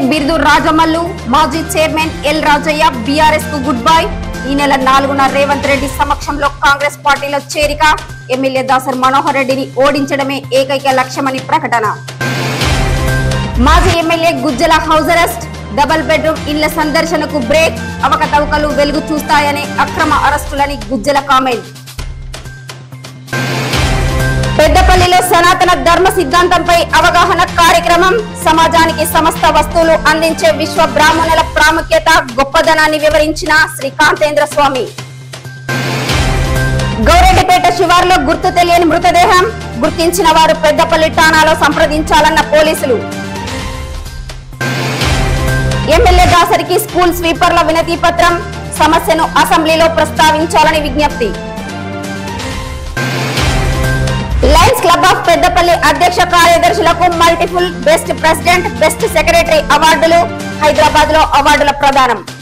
బిర్దు రాజమల్లు మాజీ chairman L Rajaiah BRS కు good bye ఈ నెల నాలుగున రేవంత్ రెడ్డి సమక్షంలో కాంగ్రెస్ పార్టీలో చేరిక ఎమ్మెల్యే దాసర్ మనోహర్ రెడ్డిని ఓడించడమే ఏకైక లక్ష్యమని ప్రకటన మాజీ MLA Gujjala house arrest double bedroom ఇళ్ల సందర్శనకు బ్రేక్ అవకతవకలు వెలుగు చూస్తాయనే అక్రమ అరెస్టులని గుజ్జల కామెంట్ పెద్దపల్లిలో సనాతన ధర్మ సిద్ధాంతంపై అవగాహన కార్యక్రమం సమాజానికి సమస్త వస్తువులు అందించే విశ్వ బ్రాహ్మణుల ప్రాముఖ్యత గొప్పదనాన్ని వివరించిన శ్రీ కాంతేంద్ర స్వామి గౌరెడ్డిపేట శివార్లో గుర్తు తెలియని మృతదేహం గుర్తించిన వారు పెద్దపల్లి ఠాణాలో సంప్రదించాలన్న పోలీసులు ఎమ్మెల్యే దాసరికి స్కూల్ స్వీపర్ల వినతి పత్రం సమస్యను అసెంబ్లీలో ప్రస్తావించాలని విజ్ఞప్తి లయన్స్ క్లబ్ ఆఫ్ పెద్దపల్లి అధ్యక్ష కార్యదర్శులకు multiple best president best secretary అవార్డులు హైదరాబాద్ లో అవార్డుల ప్రదానం